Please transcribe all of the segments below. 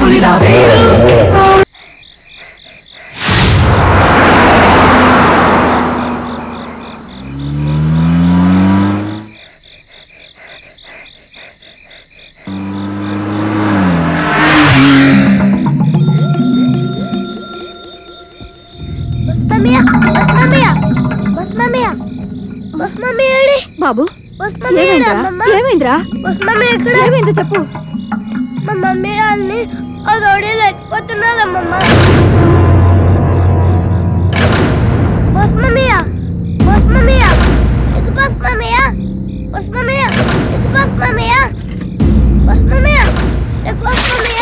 పులిలా వీడు బస్ మమ్మీయా బస్ మమ్మీయా బస్ మమ్మీయా బస్ మమ్మీ ఏడి బాబు బస్ మమ్మీ ఏమైందిరా ఏమైందిరా బస్ మమ్మీ ఎక్కడ ఏమైందో చెప్పు మా మమ్మీ వాళ్ళని ఆ గౌడీ లేకపోతున్నారమ్మమ్మ బస్ మమ్మీయా బస్ మమ్మీయా ఇది బస్ మమ్మీయా బస్ మమ్మీయా ఇది బస్ మమ్మీయా బస్ మమ్మీయా ఇది బస్ మమ్మీయా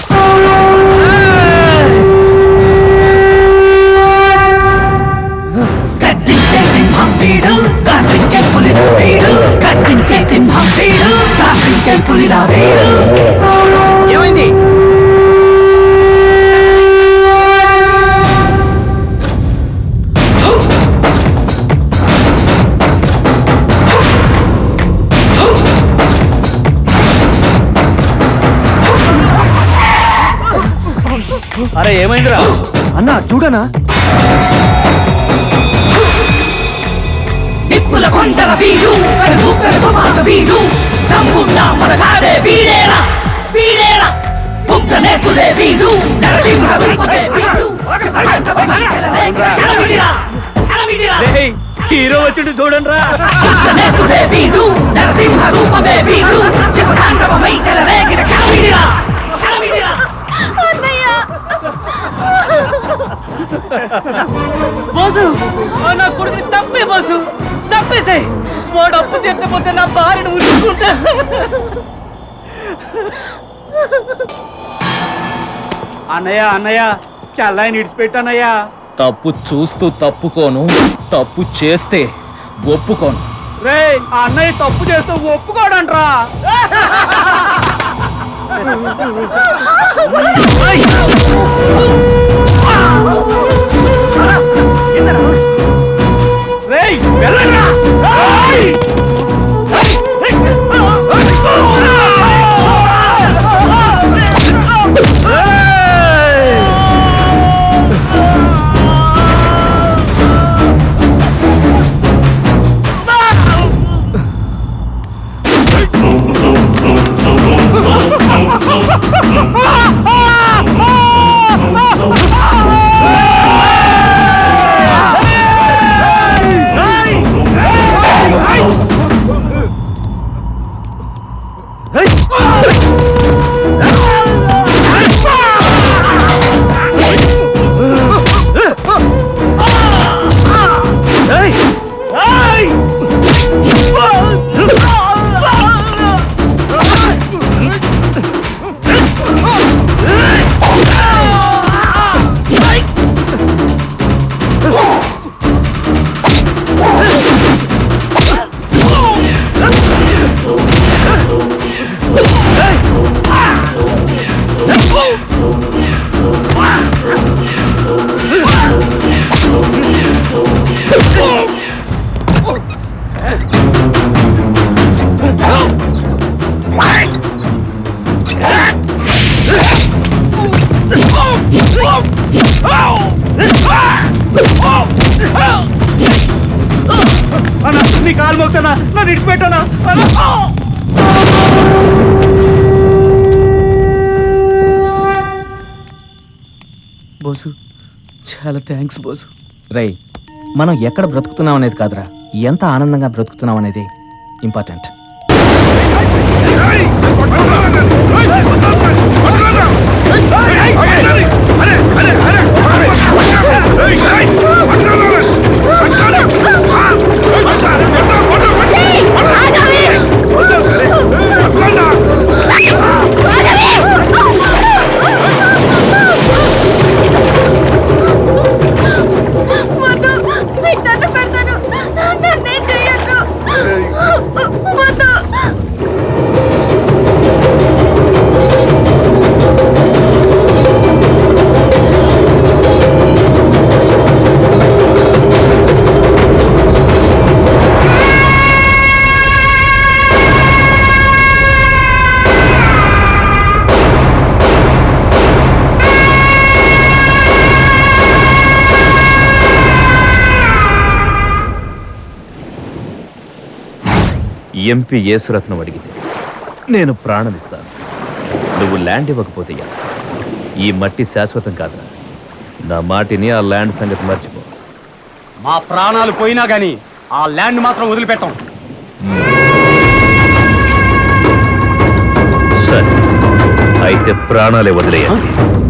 గర్జించే సింహం వీడు గర్జించే పులిలా వీడు గర్జించే సింహం వీడు గర్జించే పులిలా వీడు ఏమైంది అరే ఏమైందిరా అన్నా చూడనా నిప్పుల కొండల వీడు పెరుగు పెరుగు మాట వీడు తమ్మున్న మనగాడే వీడేరా వీడేరా ఉగ్ర నేతులే వీడు నరసింహ రూపమే వీడు చలవిడిరా చలవిడిరా హీరో వచ్చిండు చూడండి రా ఉగ్ర నేతులే వీడు నరసింహ రూపమే వీడు శివతాండవమై చలవేగిన చలవిడిరా చలవిడిరా బోసు ఆ నా కొడుకుని చంపే బోసు చంపేసాయి వాడు అప్పు తీర్చకపోతే నా భార్యను ఉంచుకుంటా అన్నయ్య అన్నయ్య చల్లాయి నిడిచిపెట్టానయ్యా తప్పు చూస్తూ తప్పుకోను తప్పు చేస్తే ఒప్పుకోను రే ఆ అన్నయ్య తప్పు చేస్తూ ఒప్పుకోడంట్రా రేయ్ వెళ్ళండ్రా రేయ్! అన్న నీ కాలు మోగుతానా నన్ను ఇడిచిపెట్టానా అన్న బోసు చాలా థ్యాంక్స్ బోసు రై మనం ఎక్కడ బ్రతుకుతున్నాం అనేది కాదురా ఎంత ఆనందంగా బ్రతుకుతున్నాం అనేది ఇంపార్టెంట్ వద్దు నీకు దండం పెడతాను నన్నేం చెయ్యొద్దు వద్దు ఎంపీ యేసురత్నం అడిగితే నేను ప్రాణమిస్తాను నువ్వు ల్యాండ్ ఇవ్వకపోతే ఎలా? ఈ మట్టి శాశ్వతం కాదురా నా మాటిని ఆ ల్యాండ్ సంగతి మర్చిపో మా ప్రాణాలు పోయినా గానీ ఆ ల్యాండ్ మాత్రం వదిలిపెట్టాం సరే అయితే ప్రాణాలే వదిలేయండి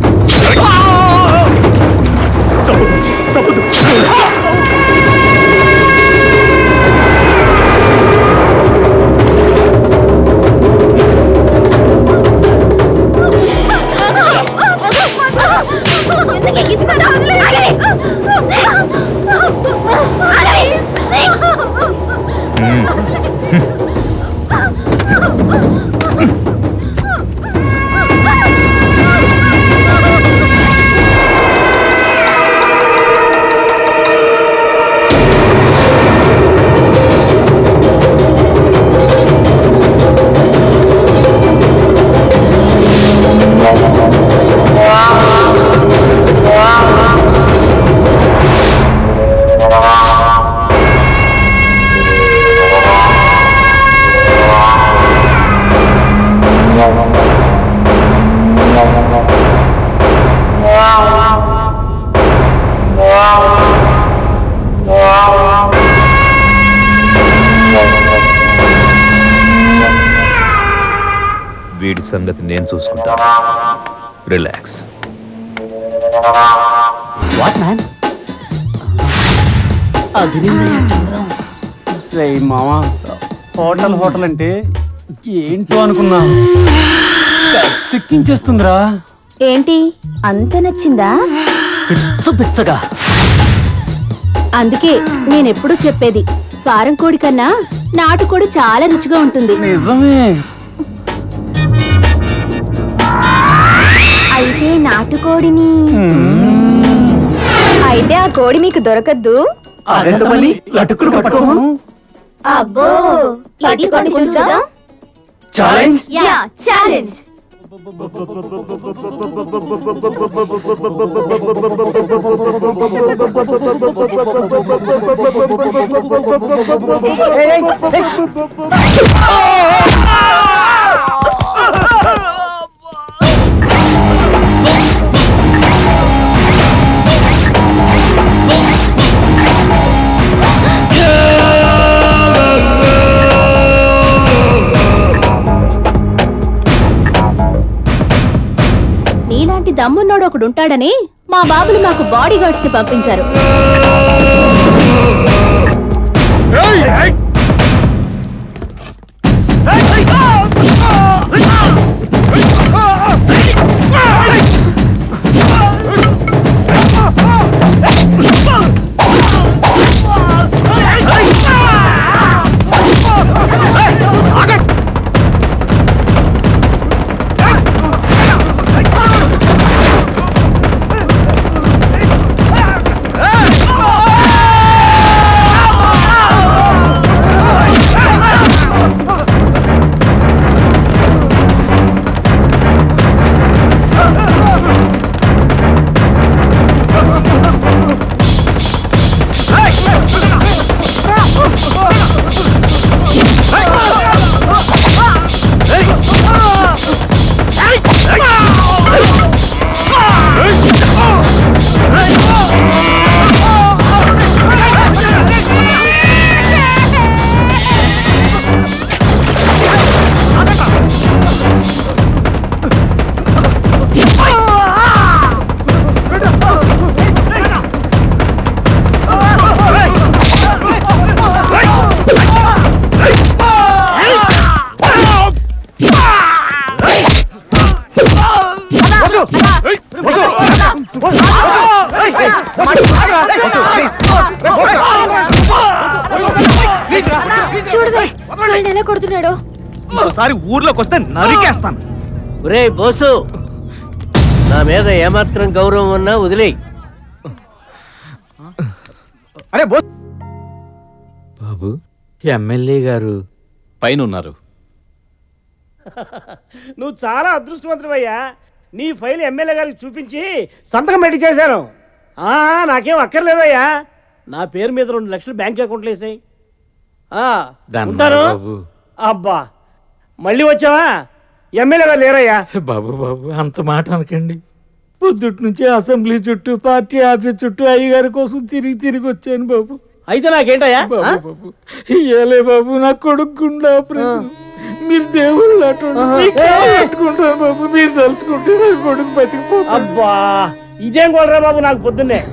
ఎందుకు ఎక్కించుకోరా? ఆగండి. ఆగండి. వీడి సంగతి నేను చూసుకుంటాను రిలాక్స్ వాట్ మ్యాన్ రే మామా హోటల్ హోటల్ అంటే ఏంటో అనుకున్నా సిక్కించేస్తుందిరా ఏంటి అంత నచ్చిందా పిచ్చగా అందుకే నేనెప్పుడు చెప్పేది ఫారం కోడి కన్నా నాటుకోడి చాలా రుచిగా ఉంటుంది నిజమే అయితే నాటుకోడిని అయితే ఆ కోడి మీకు దొరకద్దు అదెంత పని లటుక్కులు పట్టుకోము అబ్బో ఏది కోడి చూద్దాం ఛాలెంజ్ యా ఛాలెంజ్ నీలాంటి దమ్మున్నోడు ఒకడు ఉంటాడని మా బాబులు మాకు బాడీ గార్డ్స్ ని పంపించారు చూడవే వాళ్ళని ఎలా కొడుతున్నాడో ఇంకోసారి ఊర్లోకి వస్తే నరికేస్తాను ఒరే బోసు నా మీద ఏమాత్రం గౌరవం ఉన్నా వదిలేయి అరే బో బాబు ఎమ్మెల్యే గారు పైన ఉన్నారు నువ్వు చాలా అదృష్టవంతుడయ్యా నీ ఫైల్ ఎమ్మెల్యే గారికి చూపించి సంతకం పెట్టి చేశాను ఆ, నాకేం అక్కర్లేదయ్యా నా పేరు మీద రెండు లక్షలు బ్యాంక్ అకౌంట్లో వేసాయి ఉంటాను అబ్బా మళ్ళీ వచ్చావా ఎమ్మెల్యే గారు లేరయ్యా బాబు బాబు అంత మాట అనకండి పొద్దుటి నుంచి అసెంబ్లీ చుట్టూ పార్టీ ఆఫీస్ చుట్టూ అయ్యగారి కోసం తిరిగి తిరిగి వచ్చాను బాబు అయితే నాకేంటయ్యా బాబు ఆ? బాబు ఇయ్యాలే బాబు నా కొడుకు గుండె ఆపరేషన్ మీరు దేవుళ్ళు అటువంటి మీకు కాళ్ళు పట్టుకుంటారు బాబు మీరు తలుచుకుంటే నా కొడుకు బతికిపోతాడు అబ్బా ఇదేం కొలరా బాబు నాకు పొద్దున్నే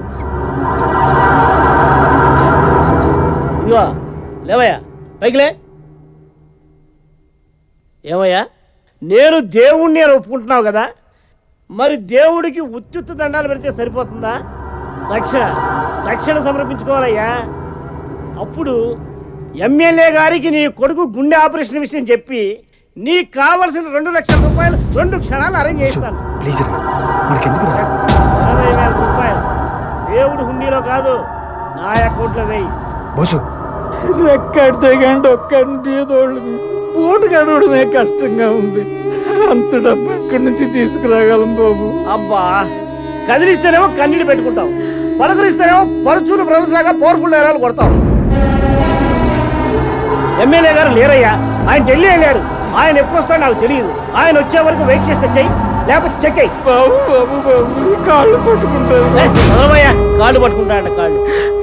ఇదిగో లేవయ్యా పైకిలే ఏమయ్యా నేను దేవుణ్ణి అని ఒప్పుకుంటున్నావు కదా మరి దేవుడికి ఉత్తుత్తు దండాలు పెడితే సరిపోతుందా దక్షిణ దక్షిణ సమర్పించుకోవాలయ్యా అప్పుడు ఎమ్మెల్యే గారికి నీ కొడుకు గుండె ఆపరేషన్ విషయం చెప్పి నీకు కావలసిన రెండు లక్షల రూపాయలు రెండు క్షణాలు అరేంజ్ చేస్తాను ప్లీజ్ రా మనకెందుకు రా అరవై వేల రూపాయలు దేవుడు హుండీలో కాదు నా అకౌంట్లో వేయి బోసు రెక్కడితే కానీ ఒక్కడిని బీదోళ్ళని పూట గడవడమే కష్టంగా ఉంది అంత డబ్బు ఎక్కడి నుంచి తీసుకురాగలం బాబు అబ్బా కదిలిస్తేనేమో కన్నీళ్ళు పెట్టుకుంటావు పలకరిస్తేనేమో పరుచూరు బ్రదర్స్ లాగా పవర్ఫుల్ డైలాలు కొడతావు ఎమ్మెల్యే గారు లేరయ్యా ఆయన ఢిల్లీ వెళ్ళారు ఆయన ఎప్పుడు వస్తాడో నాకు తెలియదు ఆయన వచ్చే వరకు వెయిట్ చేస్తే చెయ్యి లేకపోతే చెక్ అయ్యి బాబు బాబు బాబు ఈ కాళ్ళు పట్టుకుంటారు చదవయ్యా కాళ్ళు పట్టుకుంటాడంట కాళ్ళు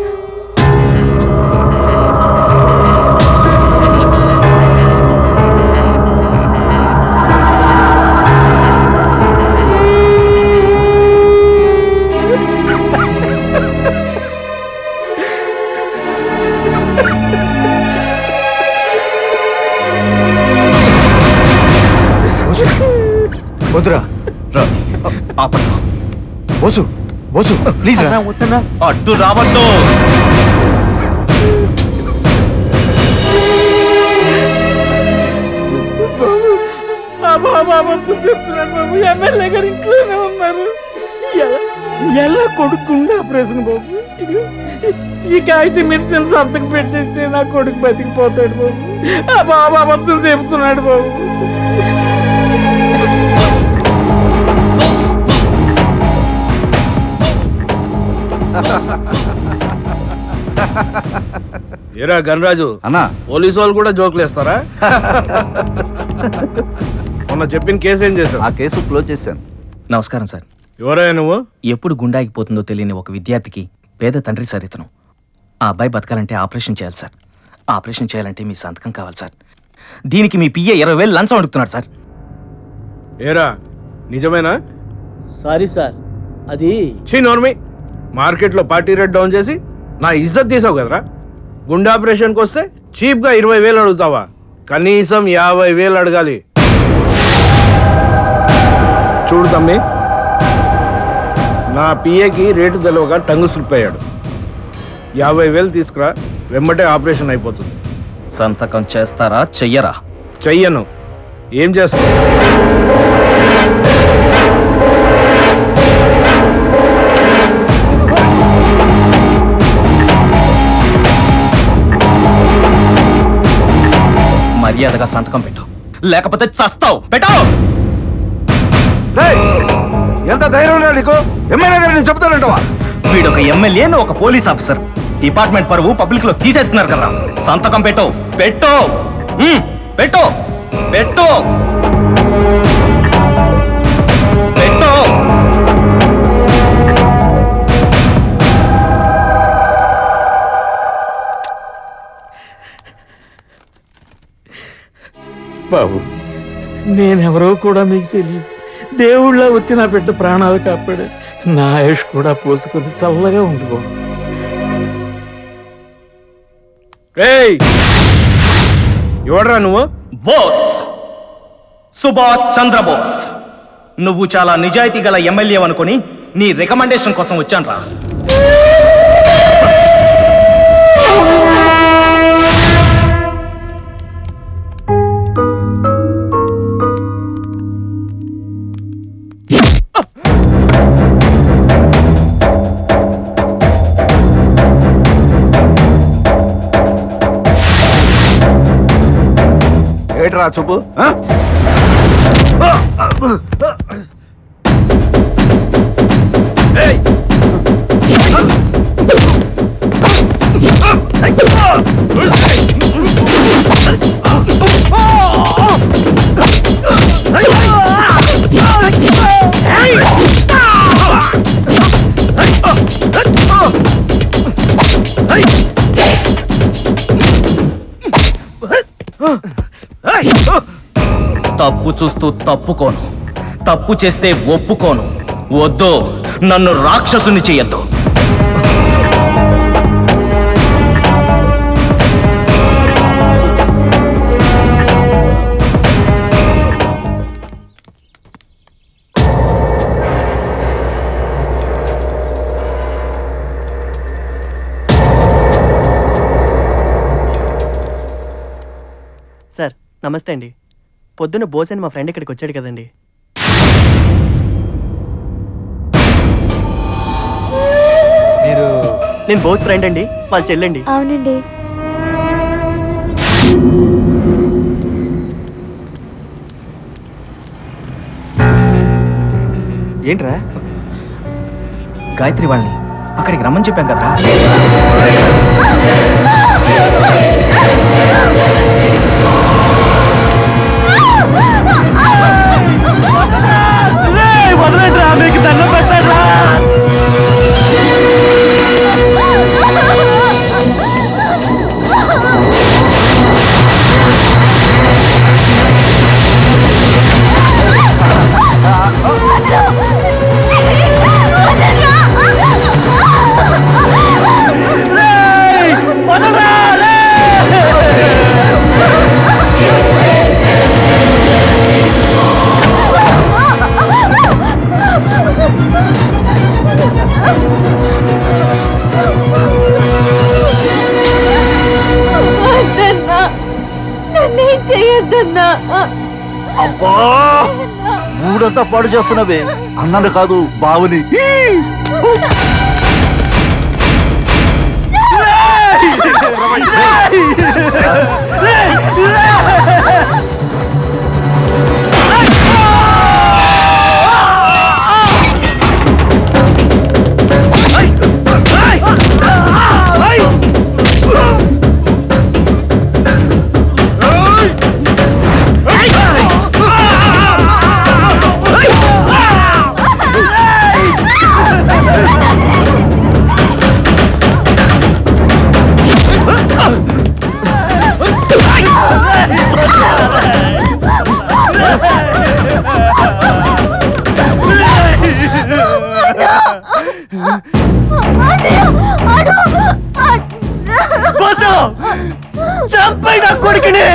బోసు వద్దురా రా ఆపండి బోసు బోసు ప్లీజ్ రా అడ్డు రావద్దు బాబు బాబు చెప్తున్నాడు బాబు ఎమ్మెల్యే గారు ఇంట్లోనే ఉన్నారు ఎలా ఎలా కొడుకుంది ఆపరేషన్ బాబు ఇది- ఈ కాగితం మెడిసిన్ సంతకం పెట్టేస్తే నా కొడుకు బతికిపోతాడు బాబు ఆ బాబు అబద్ధం చెప్తున్నాడు బాబు ఏరా గణరాజు అన్నా పోలీసు వాళ్ళు కూడా జోకులు వేస్తారా మొన్న చెప్పిన కేసు ఏం చేశావు ఆ కేసు క్లోజ్ చేశాను నమస్కారం సార్ ఎవరయ్యా నువ్వు ఎప్పుడు గుండాగిపోతుందో తెలియని ఒక విద్యార్థికి పేద తండ్రి సార్ ఇతను ఆ అబ్బాయి బతకాలంటే ఆపరేషన్ చేయాలి సార్ ఆపరేషన్ చేయాలంటే మీ సంతకం కావాలి సార్ దీనికి మీ పిఏ ఇరవై వేలు లంచం అడుగుతున్నాడు సార్ ఏరా నిజమేనా సారీ సార్ అది చీ నోర్మి మార్కెట్లో పార్టీ రేట్ డౌన్ చేసి నా ఇజ్జత్ తీసావు కదరా గుండె ఆపరేషన్కి వస్తే చీప్గా ఇరవై వేలు అడుగుతావా కనీసం యాభై వేలు అడగాలి చూడు తమ్మి నా పిఏకి రేటు తెలియక టంగు స్లిప్ అయ్యాడు యాభై వేలు తీసుకురా వెంబటే ఆపరేషన్ అయిపోతుంది సంతకం చేస్తారా చెయ్యరా చెయ్యను ఏం చేస్తావు మర్యాదగా సంతకం పెట్టు లేకపోతే చస్తావు పెట్టు ఎంత ధైర్యం ఉన్నా నీకు ఎమ్మెల్యే గారు నేను చెప్తానంటవా వీడు ఒక ఎమ్మెల్యే నువ్వు ఒక పోలీస్ ఆఫీసర్ డిపార్ట్మెంట్ పరువు పబ్లిక్ లో తీసేస్తున్నారు కదా సంతకం పెట్టు పెట్టు ఉమ్, పెట్టు పెట్టు పెట్టు బాబు నేనెవరో కూడా మీకు తెలియదు దేవుళ్ళ వచ్చి నా బిడ్డ ప్రాణాలు కాపాడు నా ఆయుష్ కూడా పోసుకొని చల్లగా ఉండు బాబు రేయ్ ఎవడ్రా నువ్వు బోస్ సుభాష్ చంద్రబోస్ నువ్వు చాలా నిజాయితీ గల ఎమ్మెల్యే అనుకుని నీ రికమెండేషన్ కోసం వచ్చాను రా ఏట్రా చూపు ఆ? ఏయ్! తప్పు చూస్తూ తప్పుకోను తప్పు చేస్తే ఒప్పుకోను వద్దు నన్ను రాక్షసుని చెయ్యొద్దు సార్ నమస్తే అండి పొద్దున్న బోస్ అని మా ఫ్రెండ్ ఇక్కడికి వచ్చాడు కదండి మీరు నేను బోస్ ఫ్రెండ్ అండి వాళ్ళ చెల్లండి అవునండి ఏంట్రా గాయత్రి వాళ్ళని అక్కడికి రమ్మని చెప్పాం కదరా వదలండి మీకు దండం పెట్టండి వద్దన్నా నన్నేం చెయ్యొద్దన్నా అబ్బా మూడంతా పాడు చేస్తున్నవే అన్నను కాదు బావుని బస్సు చంపై నా కొడుకుని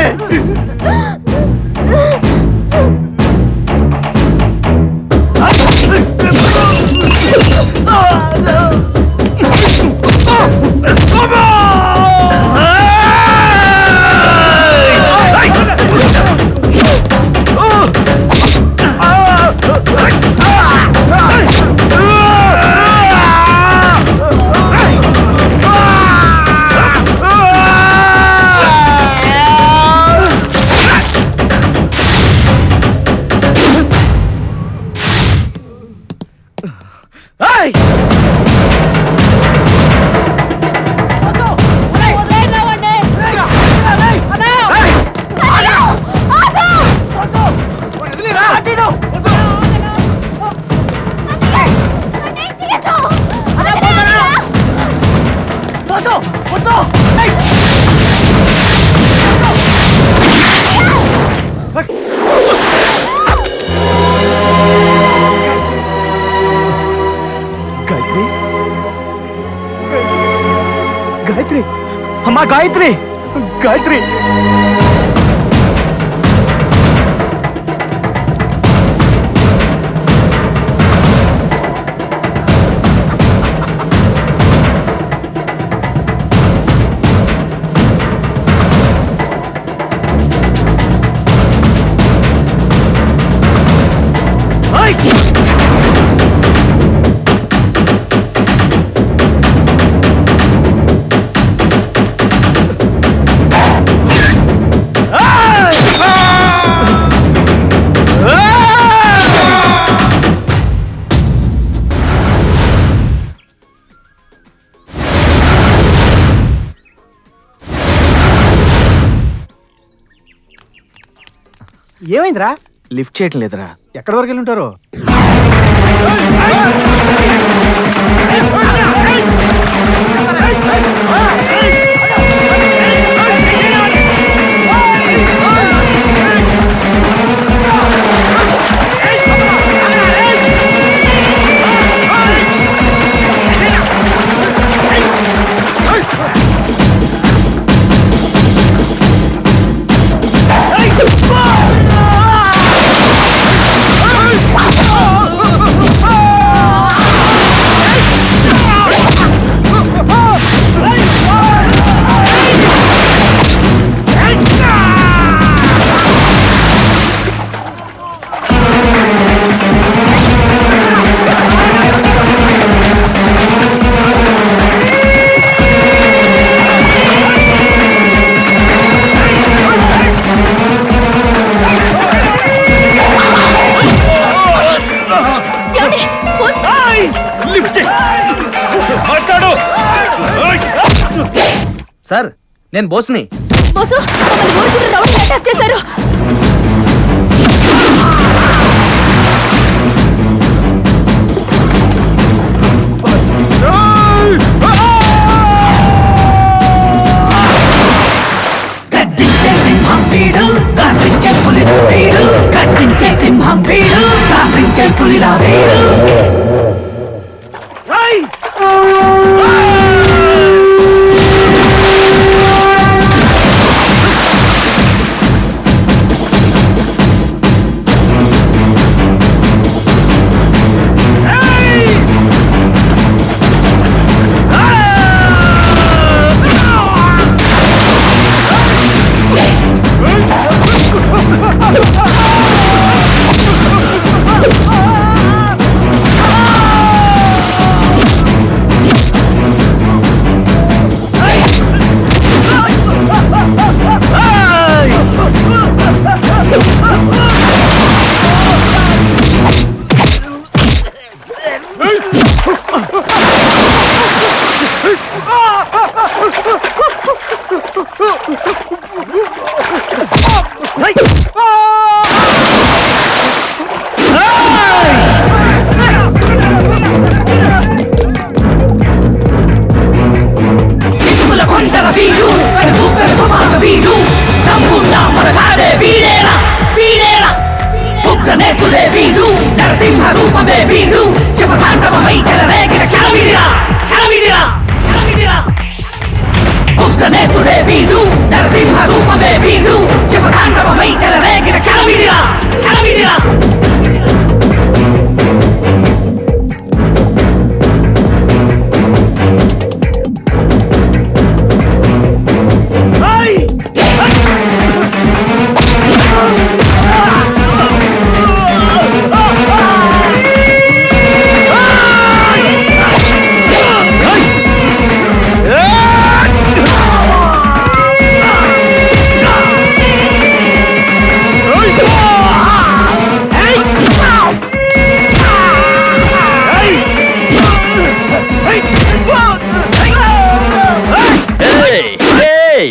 గాయత్రి గాయత్రి అమ్మా గాయత్రి గాయత్రి ఏమైందిరా లిఫ్ట్ చేయటం లేదురా ఎక్కడి వరకు వెళ్ళి ఉంటారు ఆ సార్ నేను బోస్ని బోసు మమ్మల్ని ఊరు రౌండ్ అటాక్ చేశారు గర్జించే సింహం వీడు గాండ్రించే పులిరా వీడు గర్జించే సింహం వీడు గాండ్రించే పులిరా వీడు ఇసుకల కొండల వీడు పెరుగు పెరుగు మాట వీడు తమ్మున్న మనగాడే వీడేరా వీడేరా ఉగ్రనేతులే వీడు నరసింహ రూపమే వీడు శివతాండవమై చెలరేగిన క్షణమిడిరా క్షణమిడిరా క్షణమిడిరా ఉగ్రనేతుడే వీడు నరసింహ రూపమే వీడు శివతాండవమై చెలరేగిన క్షణమిడిరా క్షణమిడిరా ఏయ్! ఏయ్!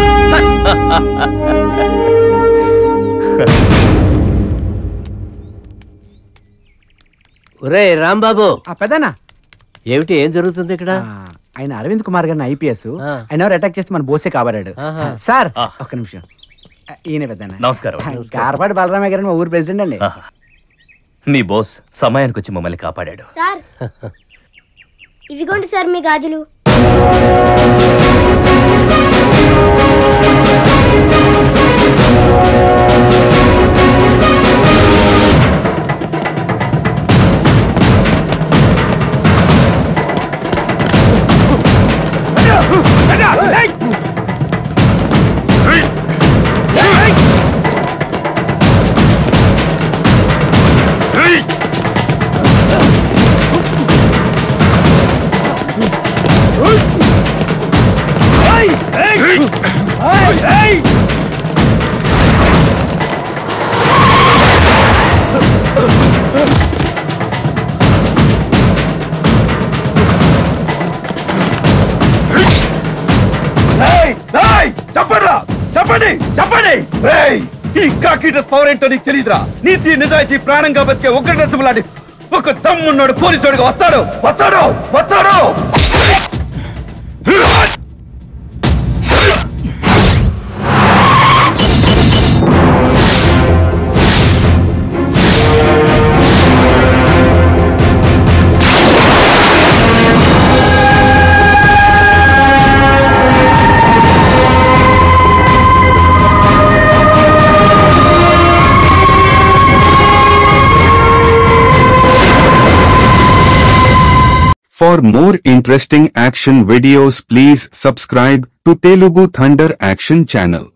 ఒరే రాంబాబు పెద్దనా ఏమిటి ఏం జరుగుతుంది ఇక్కడ ఆయన అరవింద్ కుమార్ గారిని ఐపీఎస్ ఆ. ఆయన ఎవరు అటాక్ చేస్తే మన బోసే కాబడాడు ఆహా. సార్ ఆ. ఒక్క నిమిషం ఈయన పెద్దన్న నమస్కారం గార్పాటి బలరామయ్య గారిని మా ఊరు ప్రెసిడెంట్ అండి ఆహా. మీ బోస్ సమయానికి వచ్చి మమ్మల్ని కాపాడాడు సార్ ఇవిగోండి సార్ మీ గాజులు చెప్పండి చెప్పండి చెప్పండి రేయ్, ఈ కాకి డ్రెస్ పవర్ ఏంటో నీకు తెలియదురా నీతి నిజాయితీ ప్రాణంగా బతికే ఒక డ్రెస్ లాంటి ఒక దమ్మున్నాడు పోలీసుడిగా వస్తాడు వస్తాడు వస్తాడు For more interesting action videos please subscribe to Telugu Thunder Action channel.